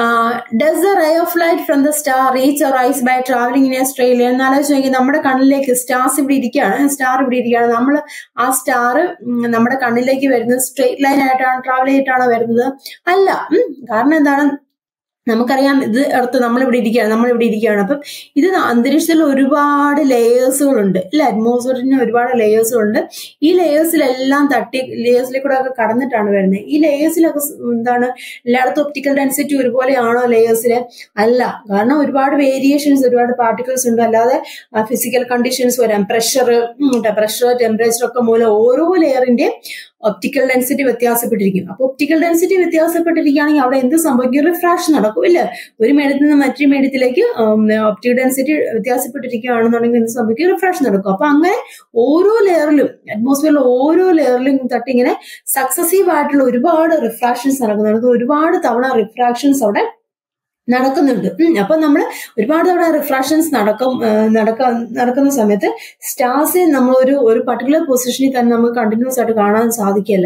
does the ray of light from the star reach or rise by travelling in a straight line എന്നാലോചിച്ച് നോക്കി നമ്മുടെ കണ്ണിലേക്ക് സ്റ്റാർസ് ഇവിടെ ഇരിക്കുകയാണ് സ്റ്റാർ ഇവിടെ ഇരിക്കുകയാണ് നമ്മൾ ആ സ്റ്റാർ നമ്മുടെ കണ്ണിലേക്ക് വരുന്നത് സ്ട്രെയിറ്റ് ലൈൻ ആയിട്ടാണ് ട്രാവൽ ചെയ്തിട്ടാണോ വരുന്നത് അല്ല ഉം. കാരണം എന്താണ് നമുക്കറിയാം ഇത് അടുത്ത് നമ്മളിവിടെ ഇരിക്കുകയാണ് നമ്മളിവിടെ ഇരിക്കുകയാണ് അപ്പം ഇത് അന്തരീക്ഷത്തിൽ ഒരുപാട് ലെയേഴ്സുകളുണ്ട് അല്ലെ അറ്റ്മോസ്ഫിയറിന് ഒരുപാട് ലെയേഴ്സുകളുണ്ട് ഈ ലെയേഴ്സിലെല്ലാം തട്ടി ലെയേഴ്സിലെ കൂടെ ഒക്കെ കടന്നിട്ടാണ് വരുന്നത് ഈ ലെയേഴ്സിലൊക്കെ സ് എന്താണ് എല്ലായിടത്തും ഒപ്റ്റിക്കൽ ഡെൻസിറ്റി ഒരുപോലെയാണോ ലെയേഴ്സിൽ അല്ല കാരണം ഒരുപാട് വേരിയേഷൻസ് ഒരുപാട് പാർട്ടിക്കിൾസ് ഉണ്ട് അല്ലാതെ ഫിസിക്കൽ കണ്ടീഷൻസ് വരാം പ്രഷർ പ്രഷർ ടെമ്പറേച്ചർ ഒക്കെ മൂലം ഓരോ ലെയറിന്റെയും ഒപ്റ്റിക്കൽ ഡെൻസിറ്റി വ്യത്യാസപ്പെട്ടിരിക്കും അപ്പൊ ഒപ്റ്റിക്കൽ ഡെൻസിറ്റി വ്യത്യാസപ്പെട്ടിരിക്കുകയാണെങ്കിൽ അവിടെ എന്ത് സംഭവിക്കും റിഫ്രാക്ഷൻ നടക്കും ഇല്ല ഒരു മേഡത്തിൽ നിന്ന് മറ്റൊരു മേഡത്തിലേക്ക് ഒപ്റ്റിക്കൽ ഡെൻസിറ്റി വ്യത്യാസപ്പെട്ടിരിക്കുകയാണെന്നുണ്ടെങ്കിൽ എന്ത് സംഭവിക്കും റിഫ്രാക്ഷൻ നടക്കും അപ്പൊ അങ്ങനെ ഓരോ ലെയറിലും അറ്റ്മോസ്ഫിയറിൽ ഓരോ ലെയറിലും തട്ടി ഇങ്ങനെ സക്സസീവ് ആയിട്ടുള്ള ഒരുപാട് റിഫ്രാക്ഷൻസ് നടക്കുന്നുണ്ട് ഒരുപാട് തവണ റിഫ്രാക്ഷൻസ് അവിടെ നടക്കുന്നുണ്ട് ഉം, അപ്പൊ നമ്മൾ ഒരുപാട് തവണ റിഫ്രാക്ഷൻസ് നടക്കും ആ, നടക്ക നടക്കുന്ന സമയത്ത് സ്റ്റാർസിനെ നമ്മൾ ഒരു ഒരു പർട്ടിക്കുലർ പൊസിഷനിൽ തന്നെ നമുക്ക് കണ്ടിന്യൂസ് ആയിട്ട് കാണാൻ സാധിക്കില്ല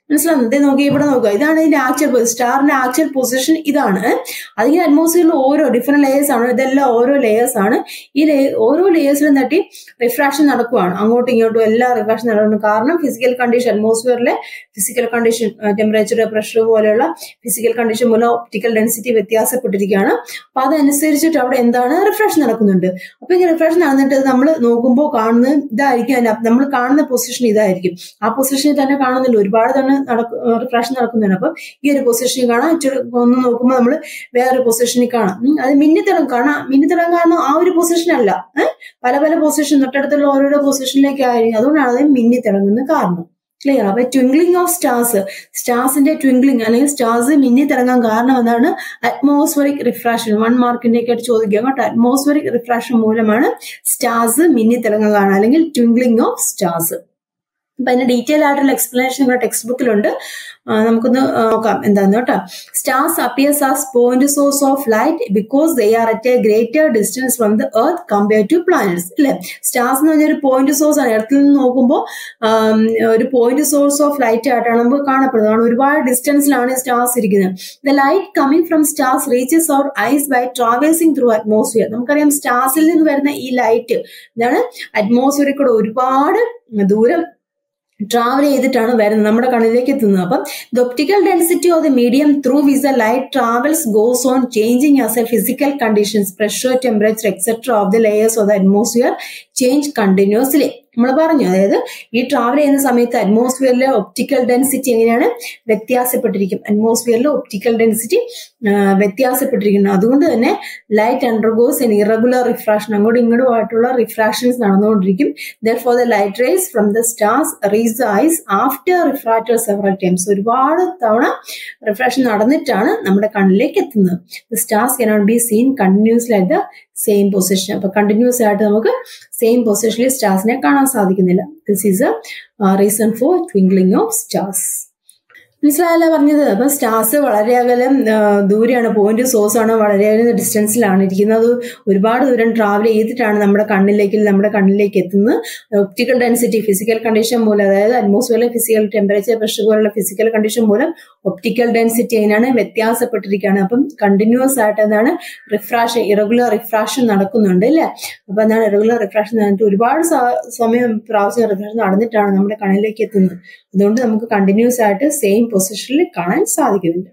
മനസ്സിലാവുന്നത് നോക്കി ഇവിടെ നോക്കുക ഇതാണ് ഇതിന്റെ ആക്ച്വൽ സ്റ്റാറിന്റെ ആക്ച്വൽ പൊസിഷൻ ഇതാണ് അതിന് അറ്റ്മോസ്ഫിയറിൽ ഓരോ ഡിഫറെന്റ് ലെയേഴ്സ് ആണ് ഇതെല്ലാം ഓരോ ലെയേഴ്സ് ആണ് ഈ ഓരോ ലെയേഴ്സിലും തട്ടി റിഫ്രാക്ഷൻ നടക്കുവാണ് അങ്ങോട്ടും ഇങ്ങോട്ടും എല്ലാ റിഫ്രാക്ഷൻ നടക്കുന്നു കാരണം ഫിസിക്കൽ കണ്ടീഷൻ അറ്റ്മോസ്ഫിയറിലെ ഫിസിക്കൽ കണ്ടീഷൻ ടെമ്പറേച്ചർ പ്രഷർ പോലെയുള്ള ഫിസിക്കൽ കണ്ടീഷൻ മൂലം ഒപ്റ്റിക്കൽ ഡെൻസിറ്റി വ്യത്യാസപ്പെട്ടിരിക്കുകയാണ് അപ്പൊ അതനുസരിച്ചിട്ട് അവിടെ എന്താണ് റിഫ്രാക്ഷൻ നടക്കുന്നുണ്ട് അപ്പൊ ഈ റിഫ്രാക്ഷൻ നടന്നിട്ട് നമ്മൾ നോക്കുമ്പോൾ കാണുന്നത് ഇതായിരിക്കും അതിന്റെ നമ്മൾ കാണുന്ന പൊസിഷൻ ഇതായിരിക്കും ആ പൊസിഷനിൽ തന്നെ കാണുന്നില്ല ഒരുപാട് തന്നെ റിഫ്രാക്ഷൻ നടക്കുന്നുണ്ട് അപ്പം ഈ ഒരു പൊസിഷനിൽ കാണാം ഇച്ചിരി ഒന്ന് നോക്കുമ്പോൾ നമ്മൾ വേറെ പൊസിഷനിൽ കാണാം അത് മിന്നിത്തിടം കാണാം മിന്നിത്തിടം കാരണം ആ ഒരു പൊസിഷൻ അല്ല പല പല പൊസിഷൻ തൊട്ടടുത്തുള്ള ഓരോരോ പൊസിഷനിലേക്ക് ആയിരിക്കും അതുകൊണ്ടാണ് അത് മിന്നിത്തിളങ്ങുന്ന കാരണം ക്ലിയർ അപ്പൊ ട്വിങ്ക്ലിംഗ് ഓഫ് സ്റ്റാർസ് സ്റ്റാർസിന്റെ ട്വിങ്ക്ലിംഗ് അല്ലെങ്കിൽ സ്റ്റാർസ് മിന്നി തിളങ്ങാൻ കാരണം എന്താണ് അറ്റ്മോസ്ഫറിക് റിഫ്രാക്ഷൻ വൺ മാർക്കിന്റെ ഒക്കെ ആയിട്ട് ചോദിക്കാം കേട്ടോ അറ്റ്മോസ്ഫറിക് റിഫ്രാക്ഷൻ മൂലമാണ് സ്റ്റാർസ് മിന്നി തിളങ്ങാൻ കാരണം അല്ലെങ്കിൽ ട്വിങ്ക്ലിംഗ് ഓഫ് സ്റ്റാർസ് അപ്പൊ അതിന്റെ ഡീറ്റെയിൽ ആയിട്ടുള്ള എക്സ്പ്ലനേഷൻ നമ്മുടെ ടെക്സ്റ്റ് ബുക്കിലുണ്ട് നമുക്കൊന്ന് നോക്കാം എന്താന്ന് കേട്ടോ stars appears as point source of light because they are at a greater distance from the earth compare to planets അല്ലെ സ്റ്റാർസ് എന്ന് പറഞ്ഞ ഒരു പോയിന്റ് സോഴ്സ് ആണ് എർത്തിൽ നിന്ന് നോക്കുമ്പോൾ ഒരു പോയിന്റ് സോഴ്സ് ഓഫ് ലൈറ്റ് ആയിട്ടാണ് നമുക്ക് കാണപ്പെടുന്നത് കാരണം ഒരുപാട് ഡിസ്റ്റൻസിലാണ് സ്റ്റാർസ് ഇരിക്കുന്നത് the light coming from stars reaches our eyes by traversing through atmosphere നമുക്കറിയാം സ്റ്റാർസിൽ നിന്ന് വരുന്ന ഈ ലൈറ്റ് ഇതാണ് അറ്റ്മോസ്ഫിയറിൽ കൂടെ ഒരുപാട് ദൂരം ട്രാവൽ ചെയ്തിട്ടാണ് വരുന്നത് നമ്മുടെ കണ്ണിലേക്ക് എത്തുന്നത് അപ്പം the optical density of the medium through which a light travels goes on changing as a physical conditions pressure temperature etcetera of the layers of the atmosphere change continuously നമ്മൾ പറഞ്ഞു അതായത് ഈ ട്രാവൽ ചെയ്യുന്ന സമയത്ത് അറ്റ്മോസ്ഫിയറിലെ ഒപ്റ്റിക്കൽ ഡെൻസിറ്റി എങ്ങനെയാണ് വ്യത്യാസപ്പെട്ടിരിക്കും അറ്റ്മോസ്ഫിയറിലെ ഒപ്റ്റിക്കൽ ഡെൻസിറ്റി വ്യത്യാസപ്പെട്ടിരിക്കുന്നു അതുകൊണ്ട് തന്നെ light undergoes an irregular refraction അങ്ങോട്ടും ഇങ്ങോട്ടും ആയിട്ടുള്ള റിഫ്രാക്ഷൻസ് നടന്നുകൊണ്ടിരിക്കും therefore the light rays from the stars reach the eyes after refracted several times ഒരുപാട് തവണ റിഫ്രാക്ഷൻ നടന്നിട്ടാണ് നമ്മുടെ കണ്ണിലേക്ക് എത്തുന്നത് the stars cannot be seen continuously at the same position അപ്പൊ കണ്ടിന്യൂസ് ആയിട്ട് നമുക്ക് സെയിം പൊസിഷനിൽ സ്റ്റാർസിനെ കാണാൻ സാധിക്കുന്നില്ല this is a reason for twinkling of stars മനസ്സിലായല്ല പറഞ്ഞത് അപ്പൊ സ്റ്റാർസ് വളരെ അകലം ദൂരെയാണ് പോയിന്റ് സോഴ്സ് ആണ് വളരെ അകലം ഡിസ്റ്റൻസിലാണ് ഇരിക്കുന്നത് ഒരുപാട് ദൂരം ട്രാവൽ ചെയ്തിട്ടാണ് നമ്മുടെ കണ്ണിലേക്ക് നമ്മുടെ കണ്ണിലേക്ക് എത്തുന്നത് ഒപ്റ്റിക്കൽ ഡെൻസിറ്റി ഫിസിക്കൽ കണ്ടീഷൻ മൂലം അതായത് അറ്റ്മോസ്ഫിയറിലെ ഫിസിക്കൽ ടെമ്പറേച്ചർ പ്രഷർ പോലുള്ള ഫിസിക്കൽ കണ്ടീഷൻ മൂലം ഒപ്റ്റിക്കൽ ഡെൻസിറ്റി അതിനാണ് വ്യത്യാസപ്പെട്ടിരിക്കുകയാണ് അപ്പം കണ്ടിന്യൂസ് ആയിട്ട് എന്താണ് റിഫ്രാക്ഷൻ ഇറഗുലർ റിഫ്രാക്ഷൻ നടക്കുന്നുണ്ട് അല്ലേ അപ്പൊ എന്താണ് ഇറഗുലർ റിഫ്രാക്ഷൻ നടന്നിട്ട് ഒരുപാട് സമയം പ്രാവശ്യം റിഫ്രാക്ഷൻ നടന്നിട്ടാണ് നമ്മുടെ കണ്ണിലേക്ക് എത്തുന്നത് അതുകൊണ്ട് നമുക്ക് കണ്ടിന്യൂസ് ആയിട്ട് സെയിം പൊസിഷനിൽ കാണാൻ സാധിക്കുന്നുണ്ട്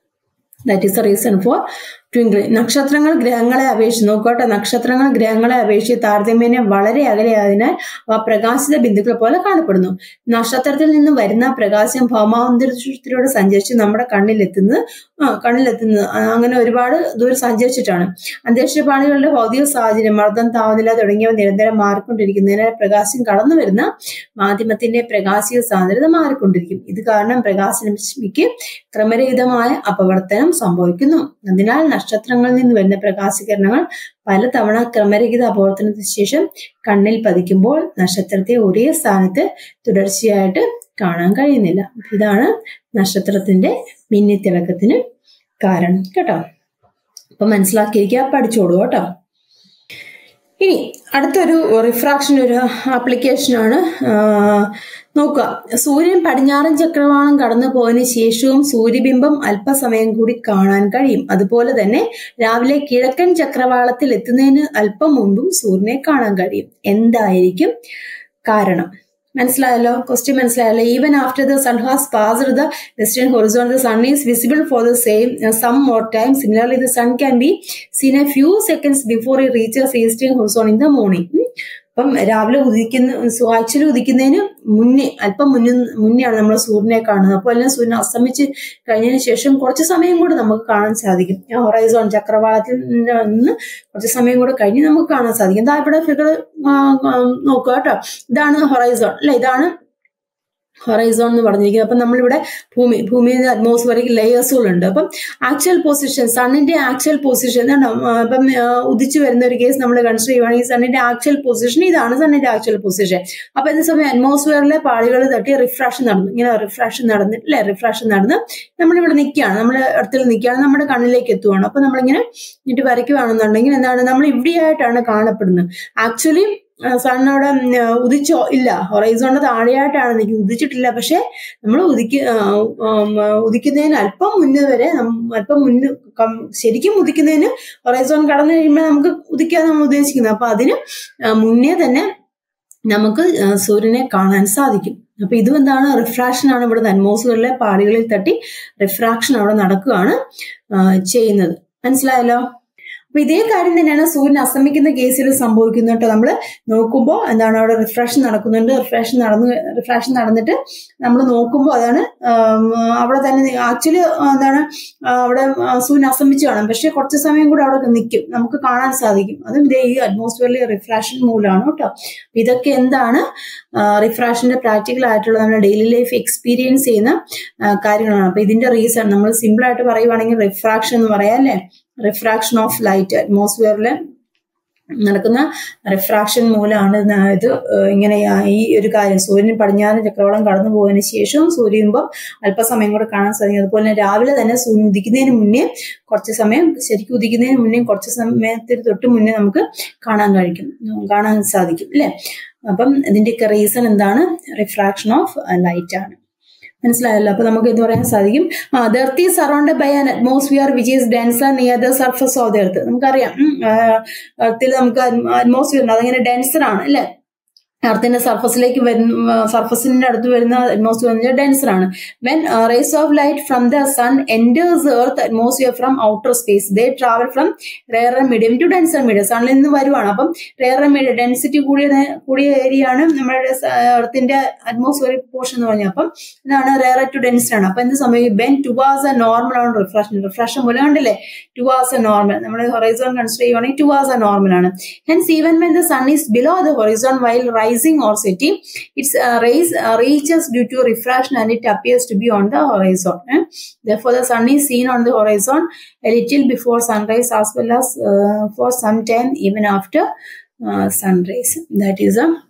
that is a reason for twinkle നക്ഷത്രങ്ങൾ ഗ്രഹങ്ങളെ അപേക്ഷിച്ച് നോക്കട്ടെ നക്ഷത്രങ്ങൾ ഗ്രഹങ്ങളെ അപേക്ഷിച്ച് താരതമ്യേന വളരെ അകലെയായതിനാൽ അവ പ്രകാശിത ബിന്ദുക്കൾ പോലെ കാണപ്പെടുന്നു നക്ഷത്രത്തിൽ നിന്നും വരുന്ന പ്രകാശം ഭൗമാന്തരീക്ഷത്തിലൂടെ സഞ്ചരിച്ച് നമ്മുടെ കണ്ണിലെത്തുന്നത് ആ കണ്ണിലെത്തുന്നത് അങ്ങനെ ഒരുപാട് ദൂരം സഞ്ചരിച്ചിട്ടാണ് അന്തരീക്ഷപാളികളുടെ ഭൗതിക സാഹചര്യം മർദ്ദം താപനില തുടങ്ങിയവ നിരന്തരം മാറിക്കൊണ്ടിരിക്കുന്നതിനാൽ പ്രകാശം കടന്നു വരുന്ന മാധ്യമത്തിന്റെ പ്രകാശിക സാന്ദ്രത മാറിക്കൊണ്ടിരിക്കും ഇത് കാരണം പ്രകാശരശ്മിക്ക് ക്രമരഹിതമായ അപവർത്തനം സംഭവിക്കുന്നു അതിനാൽ നക്ഷത്രങ്ങളിൽ നിന്ന് വരുന്ന പ്രകാശകിരണങ്ങൾ പലതവണ ക്രമരഹിത അപവർത്തനത്തിന് ശേഷം കണ്ണിൽ പതിക്കുമ്പോൾ നക്ഷത്രത്തെ ഒരേ സ്ഥാനത്ത് തുടർച്ചയായിട്ട് കാണാൻ കഴിയുന്നില്ല ഇതാണ് നക്ഷത്രത്തിന്റെ മിന്നിത്തിളക്കത്തിന് കാരണം കേട്ടോ അപ്പൊ മനസ്സിലാക്കിയിരിക്കുക പഠിച്ചോളൂ കേട്ടോ ഇനി അടുത്തൊരു റിഫ്രാക്ഷൻ ഒരു ആപ്ലിക്കേഷനാണ് നോക്കുക സൂര്യൻ പടിഞ്ഞാറൻ ചക്രവാളം കടന്നു പോയതിനു ശേഷവും സൂര്യബിംബം അല്പസമയം കൂടി കാണാൻ കഴിയും അതുപോലെ തന്നെ രാവിലെ കിഴക്കൻ ചക്രവാളത്തിൽ എത്തുന്നതിന് അല്പം മുമ്പും സൂര്യനെ കാണാൻ കഴിയും എന്തായിരിക്കും കാരണം മനസ്സിലായല്ലോ ക്വസ്റ്റ്യൻ മനസ്സിലായല്ലോ even after the sun has passed the western horizon the sun is visible for the same some more time similarly the sun can be seen a few seconds before it reaches eastern horizon in the morning അപ്പം രാവിലെ ഉദിക്കുന്ന ആക്ച്വലി ഉദിക്കുന്നതിന് മുന്നേ അല്പം മുന്നേ മുന്നെയാണ് നമ്മൾ സൂര്യനെ കാണുന്നത് അപ്പോൾ എല്ലാം സൂര്യൻ അസ്തമിച്ച് കഴിഞ്ഞതിന് ശേഷം കുറച്ച് സമയം കൂടെ നമുക്ക് കാണാൻ സാധിക്കും ഹൊറൈസോൺ ചക്രവാളത്തിൽ നിന്ന് കുറച്ച് സമയം കൂടെ കഴിഞ്ഞ് നമുക്ക് കാണാൻ സാധിക്കും ഇതാ ഇവിടെ ഫിഗർ നോക്കുക കേട്ടോ ഇതാണ് ഹൊറൈസോൺ അല്ലെ ഇതാണ് ഹൊറൈസോൺ എന്ന് പറഞ്ഞിരിക്കുന്നത് അപ്പം നമ്മളിവിടെ ഭൂമി ഭൂമിയിൽ അറ്റ്മോസ്ഫറിക് ലെയേഴ്സുകളുണ്ട് അപ്പം ആക്ച്വൽ പൊസിഷൻ സണ്ണിന്റെ ആക്ച്വൽ പൊസിഷൻ അപ്പം ഉദിച്ചു വരുന്ന ഒരു കേസ് നമ്മൾ കൺസിഡർ ചെയ്യുവാണെങ്കിൽ സണ്ണിന്റെ ആക്ച്വൽ പൊസിഷൻ ഇതാണ് സണ്ണിന്റെ ആക്ച്വൽ പൊസിഷൻ അപ്പൊ ഇന്ന സമയം അറ്റ്മോസ്ഫിയറിലെ പാളികൾ തട്ടി റിഫ്രാക്ഷൻ നടന്നു ഇങ്ങനെ റിഫ്രാക്ഷൻ നടന്നിട്ട് അല്ലെ റിഫ്രാക്ഷൻ നടന്ന് നമ്മളിവിടെ നിൽക്കുകയാണ് നമ്മുടെ അടുത്തിൽ നിൽക്കുകയാണ് നമ്മുടെ കണ്ണിലേക്ക് എത്തുവാണ് അപ്പൊ നമ്മളിങ്ങനെ എന്നിട്ട് വരയ്ക്കുകയാണെന്നുണ്ടെങ്കിൽ എന്താണ് നമ്മൾ ഇവിടെയായിട്ടാണ് കാണപ്പെടുന്നത് ആക്ച്വലി സണ്ണവിടെ ഉദിച്ചോ ഇല്ല ഹൊറൈസോണിന്റെ താഴെയായിട്ടാണ് നിൽക്കുന്നത് ഉദിച്ചിട്ടില്ല പക്ഷെ നമ്മൾ ഉദിക്ക ആ, ഉം, ഉദിക്കുന്നതിന് അല്പം മുന്നേ വരെ നം- അല്പം മുന്നേ കം- ശരിക്കും ഉദിക്കുന്നതിന് ഹൊറൈസോൺ കടന്നു കഴിയുമ്പോൾ നമുക്ക് ഉദിക്കാൻ നമ്മൾ ഉദ്ദേശിക്കുന്നത് അപ്പൊ അതിന് ആ, മുന്നേ തന്നെ നമുക്ക് ആ, സൂര്യനെ കാണാൻ സാധിക്കും അപ്പൊ ഇതും എന്താണ് റിഫ്രാക്ഷൻ ആണ് ഇവിടെ അറ്റ്മോസ്ഫിയറിലെ പാളികളിൽ തട്ടി റിഫ്രാക്ഷൻ അവിടെ നടക്കുകയാണ് ആ, ചെയ്യുന്നത് മനസ്സിലായല്ലോ അപ്പൊ ഇതേ കാര്യം തന്നെയാണ് സൂര്യൻ അസ്തമിക്കുന്ന കേസിൽ സംഭവിക്കുന്നത് കേട്ടോ നമ്മൾ നോക്കുമ്പോൾ എന്താണ് അവിടെ റിഫ്രാക്ഷൻ നടക്കുന്നുണ്ട് റിഫ്രാക്ഷൻ നടന്നു റിഫ്രാക്ഷൻ നടന്നിട്ട് നമ്മൾ നോക്കുമ്പോൾ അതാണ് ആം, അവിടെ തന്നെ ആക്ച്വലി എന്താണ് ആ, അവിടെ ആ, സൂര്യൻ അസ്തമിച്ച് കാണും പക്ഷെ കുറച്ച് സമയം കൂടെ അവിടെ നിൽക്കും നമുക്ക് കാണാൻ സാധിക്കും അതും ഇതേ ഈ അറ്റ്മോസ്ഫിയറിലെ റിഫ്രാക്ഷൻ മൂലമാണ് കേട്ടോ അപ്പൊ ഇതൊക്കെ എന്താണ് റിഫ്രാക്ഷന്റെ പ്രാക്ടിക്കൽ ആയിട്ടുള്ള നമ്മുടെ ഡെയിലി ലൈഫ് എക്സ്പീരിയൻസ് ചെയ്യുന്ന ആ, കാര്യങ്ങളാണ് അപ്പൊ ഇതിന്റെ റീസൺ നമ്മൾ സിമ്പിൾ ആയിട്ട് പറയുവാണെങ്കിൽ റിഫ്രാക്ഷൻ എന്ന് പറയാം അല്ലെ റിഫ്രാക്ഷൻ ഓഫ് ലൈറ്റ് അറ്റ്മോസ്ഫിയറിൽ നടക്കുന്ന റിഫ്രാക്ഷൻ മൂലമാണ് ഇത് ഇത് ഇങ്ങനെ ഈ ഒരു കാര്യം സൂര്യൻ പടിഞ്ഞാറ് ചക്രവാളം കടന്നു പോയതിനു ശേഷം സൂര്യയുമ്പം അല്പസമയം കൂടെ കാണാൻ സാധിക്കും അതുപോലെ തന്നെ രാവിലെ തന്നെ സൂര്യൻ ഉദിക്കുന്നതിന് മുന്നേ കുറച്ച് സമയം ശരിക്കും ഉദിക്കുന്നതിന് മുന്നേ കുറച്ച് സമയത്തിന് തൊട്ട് മുന്നേ നമുക്ക് കാണാൻ കഴിക്കും കാണാൻ സാധിക്കും അല്ലെ അപ്പം ഇതിന്റെയൊക്കെ റീസൺ എന്താണ് റിഫ്രാക്ഷൻ ഓഫ് ലൈറ്റ് ആണ് മനസ്സിലായല്ലോ അപ്പൊ നമുക്ക് എന്ത് പറയാൻ സാധിക്കും ah the earth is surrounded by an atmosphere which is denser near the surface of the earth നമുക്കറിയാം എർത്തിൽ നമുക്ക് അറ്റ്മോസ്ഫിയർ ഉണ്ട് അതങ്ങനെ ഡെൻസർ ആണ് അല്ലെ എർത്തിന്റെ സർഫസിലേക്ക് വരുന്ന സർഫസിന്റെ അടുത്ത് വരുന്ന അറ്റ്മോസ്ഫിയർ ഡെൻസർ ആണ് when rays of light from the sun enters earth atmosphere from outer space they travel from rarer medium to denser medium സണ്ണിൽ നിന്ന് വരുവാണ് അപ്പം റെയർ മീഡിയം ഡെൻസിറ്റി കൂടിയ കൂടിയ ഏരിയ ആണ് നമ്മുടെ എർത്തിന്റെ അറ്റ്മോസ്ഫിയറിക് പോർഷൻ എന്ന് പറഞ്ഞാൽ അപ്പം ഇതാണ് റെയർ ടു ഡെൻസർ ആണ് അപ്പൊ എന്ത് സംഭവിക്കും when towards a normal ആണ് റിഫ്രഷൻ റിഫ്രഷൻ മൂലം കണ്ടില്ലേ ടു വാസ് എ നോർമൽ നമ്മൾ ഹൊറൈസോൺ കൺസിഡർ ചെയ്യുവാണെങ്കിൽ ടു വാസ് എ നോർമൽ ആണ് hence even when the sun is below the horizon while rising or setting, its uh, rays uh, reaches due to refraction and it appears to be on the horizon. eh? Therefore, the sun is seen on the horizon a little before sunrise as well as uh, for some time even after uh, sunrise. That is a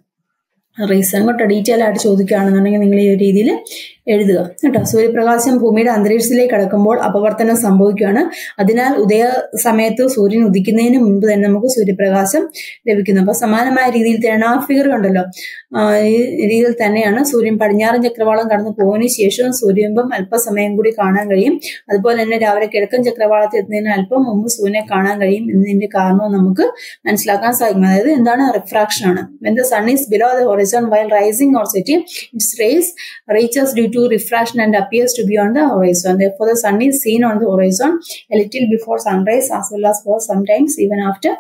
reason കേട്ടോ ഡീറ്റെയിൽ ആയിട്ട് ചോദിക്കുകയാണെന്നുണ്ടെങ്കിൽ നിങ്ങൾ ഈ ഒരു രീതിയിൽ എഴുതുക കേട്ടോ സൂര്യപ്രകാശം ഭൂമിയുടെ അന്തരീക്ഷത്തിലേക്ക് കടക്കുമ്പോൾ അപവർത്തനം സംഭവിക്കുകയാണ് അതിനാൽ ഉദയ സമയത്ത് സൂര്യൻ ഉദിക്കുന്നതിന് മുൻപ് തന്നെ നമുക്ക് സൂര്യപ്രകാശം ലഭിക്കുന്നു അപ്പൊ സമാനമായ രീതിയിൽ തന്നെ ആ ഫിഗർ കണ്ടല്ലോ ആ, ഈ രീതിയിൽ തന്നെയാണ് സൂര്യൻ പടിഞ്ഞാറൻ ചക്രവാളം കടന്നു പോയതിനു ശേഷം സൂര്യബിംബം അല്പസമയം കൂടി കാണാൻ കഴിയും അതുപോലെ തന്നെ രാവിലെ കിഴക്കൻ ചക്രവാളത്തിൽ എത്തുന്നതിന് അല്പം മുമ്പ് സൂര്യനെ കാണാൻ കഴിയും എന്നതിന്റെ കാരണവും നമുക്ക് മനസ്സിലാക്കാൻ സാധിക്കും അതായത് എന്താണ് റിഫ്രാക്ഷൻ ആണ് when the sun is below the horizon while rising or setting its rays reaches due to refraction and appears to be on the horizon therefore the sun is seen on the horizon a little before sunrise as well as for sometimes even after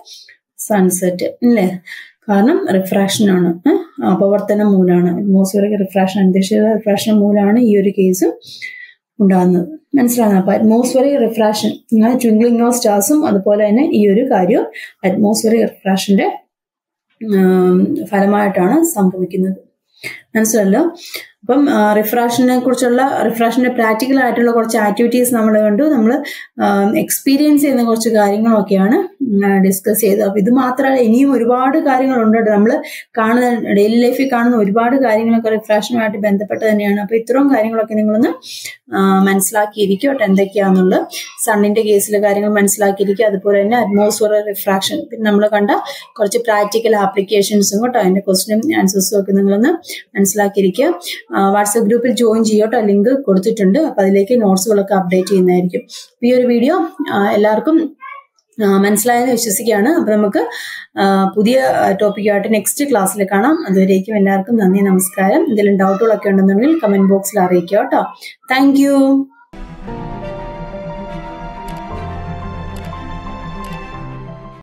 sunset അല്ലേ കാരണം റിഫ്രാക്ഷൻ ആണ് ഏഹ്? അപവർത്തനം മൂലമാണ് അറ്റ്മോസ്ഫിയറിക് റിഫ്രാക്ഷൻ അന്തരീക്ഷ റിഫ്രാക്ഷൻ മൂലമാണ് ഈ ഒരു കേസ് ഉണ്ടാകുന്നത് മനസ്സിലാകുന്നത് അപ്പൊ അറ്റ്മോസ്ഫിയറിക് റിഫ്രാക്ഷൻ അങ്ങനെ ട്വിങ്ക്ലിംഗ് ഓഫ് സ്റ്റാർസും അതുപോലെ തന്നെ ഈ ഒരു കാര്യവും അറ്റ്മോസ്ഫിയറിക് റിഫ്രാക്ഷന്റെ ഫലമായിട്ടാണ് സംഭവിക്കുന്നത് മനസ്സിലല്ലോ അപ്പം റിഫ്രാക്ഷനെ കുറിച്ചുള്ള റിഫ്രാക്ഷന്റെ പ്രാക്ടിക്കൽ ആയിട്ടുള്ള കുറച്ച് ആക്ടിവിറ്റീസ് നമ്മൾ കണ്ടു നമ്മൾ എക്സ്പീരിയൻസ് ചെയ്യുന്ന കുറച്ച് കാര്യങ്ങളൊക്കെയാണ് ഡിസ്കസ് ചെയ്തത് അപ്പൊ ഇത് മാത്രമല്ല ഇനിയും ഒരുപാട് കാര്യങ്ങളുണ്ട് കേട്ടോ നമ്മൾ കാണുന്ന ഡെയിലി ലൈഫിൽ കാണുന്ന ഒരുപാട് കാര്യങ്ങളൊക്കെ റിഫ്രാക്ഷനുമായിട്ട് ബന്ധപ്പെട്ട് തന്നെയാണ് അപ്പൊ ഇത്രയും കാര്യങ്ങളൊക്കെ നിങ്ങളൊന്ന് ആ, മനസ്സിലാക്കിയിരിക്കും കേട്ടോ എന്തൊക്കെയാണെന്നുള്ളത് സണ്ണിന്റെ കേസിലെ കാര്യങ്ങൾ മനസ്സിലാക്കിയിരിക്കുക അതുപോലെ തന്നെ അറ്റ്മോസ്ഫിയർ റിഫ്രാക്ഷൻ പിന്നെ നമ്മൾ കണ്ട കുറച്ച് പ്രാക്ടിക്കൽ ആപ്ലിക്കേഷൻസും കേട്ടോ അതിന്റെ ക്വസ്റ്റിനും ആൻസേഴ്സും ഒക്കെ നിങ്ങളൊന്ന് മനസ്സിലാക്കിയിരിക്കുക വാട്സപ്പ് ഗ്രൂപ്പിൽ ജോയിൻ ചെയ്യോട്ടോ ലിങ്ക് കൊടുത്തിട്ടുണ്ട് അപ്പൊ അതിലേക്ക് നോട്ട്സുകളൊക്കെ അപ്ഡേറ്റ് ചെയ്യുന്നതായിരിക്കും അപ്പൊ ഈ ഒരു വീഡിയോ എല്ലാവർക്കും ആ, മനസ്സിലായെന്ന് വിശ്വസിക്കുകയാണ് അപ്പൊ നമുക്ക് ആ, പുതിയ ടോപ്പിക്കുമായിട്ട് നെക്സ്റ്റ് ക്ലാസ്സിൽ കാണാം അതുവരേക്കും എല്ലാവർക്കും നന്ദി നമസ്കാരം എന്തെങ്കിലും ഡൗട്ടുകളൊക്കെ ഉണ്ടെന്നുണ്ടെങ്കിൽ കമന്റ് ബോക്സിൽ അറിയിക്കുക കേട്ടോ താങ്ക്